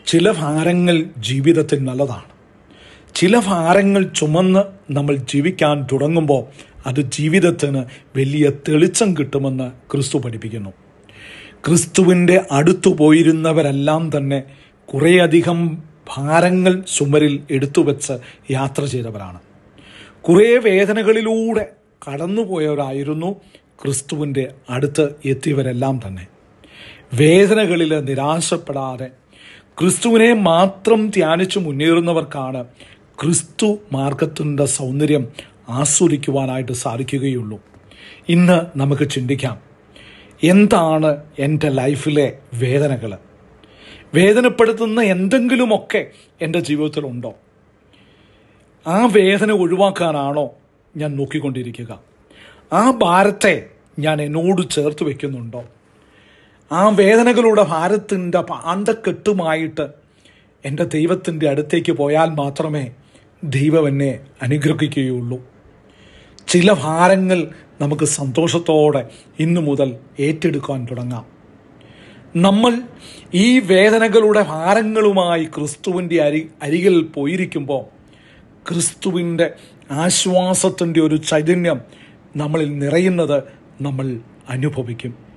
ചില ഭാരങ്ങൾ ജീവിതത്തിൽ നല്ലതാണ് ചില ഭാരങ്ങൾ ചുമന്ന് നമ്മൾ ജീവിക്കാൻ തുടങ്ങുമ്പോൾ അത് ജീവിതത്തിന് വലിയ തെളിച്ചം കിട്ടുമെന്ന് ക്രിസ്തു പഠിപ്പിക്കുന്നു ക്രിസ്തുവിൻ്റെ അടുത്തു പോയിരുന്നവരെല്ലാം തന്നെ കുറേയധികം ഭാരങ്ങൾ ചുമരിൽ എടുത്തുവെച്ച് യാത്ര ചെയ്തവരാണ് കുറേ വേദനകളിലൂടെ കടന്നുപോയവരായിരുന്നു ക്രിസ്തുവിൻ്റെ അടുത്ത് എത്തിയവരെല്ലാം തന്നെ വേദനകളിൽ നിരാശപ്പെടാതെ ക്രിസ്തുവിനെ മാത്രം ധ്യാനിച്ചു മുന്നേറുന്നവർക്കാണ് ക്രിസ്തു മാർഗത്തിൻ്റെ സൗന്ദര്യം ആസ്വദിക്കുവാനായിട്ട് സാധിക്കുകയുള്ളൂ ഇന്ന് നമുക്ക് ചിന്തിക്കാം എന്താണ് എൻ്റെ ലൈഫിലെ വേദനകൾ വേദനപ്പെടുത്തുന്ന എന്തെങ്കിലുമൊക്കെ എൻ്റെ ജീവിതത്തിലുണ്ടോ ആ വേദന ഒഴിവാക്കാനാണോ ഞാൻ നോക്കിക്കൊണ്ടിരിക്കുക ആ ഭാരത്തെ ഞാൻ എന്നോട് ചേർത്ത് വെക്കുന്നുണ്ടോ ആ വേദനകളുടെ ഭാരത്തിൻ്റെ പാണ്ടക്കെട്ടുമായിട്ട് എൻ്റെ ദൈവത്തിൻ്റെ അടുത്തേക്ക് പോയാൽ മാത്രമേ ദൈവം എന്നെ അനുഗ്രഹിക്കുകയുള്ളൂ ചില ഭാരങ്ങൾ നമുക്ക് സന്തോഷത്തോടെ ഇന്നു മുതൽ ഏറ്റെടുക്കാൻ തുടങ്ങാം നമ്മൾ ഈ വേദനകളുടെ ഭാരങ്ങളുമായി ക്രിസ്തുവിൻ്റെ അരി അരികിൽ പോയിരിക്കുമ്പോൾ ക്രിസ്തുവിൻ്റെ ആശ്വാസത്തിൻ്റെ ഒരു ചൈതന്യം നമ്മളിൽ നിറയുന്നത് നമ്മൾ അനുഭവിക്കും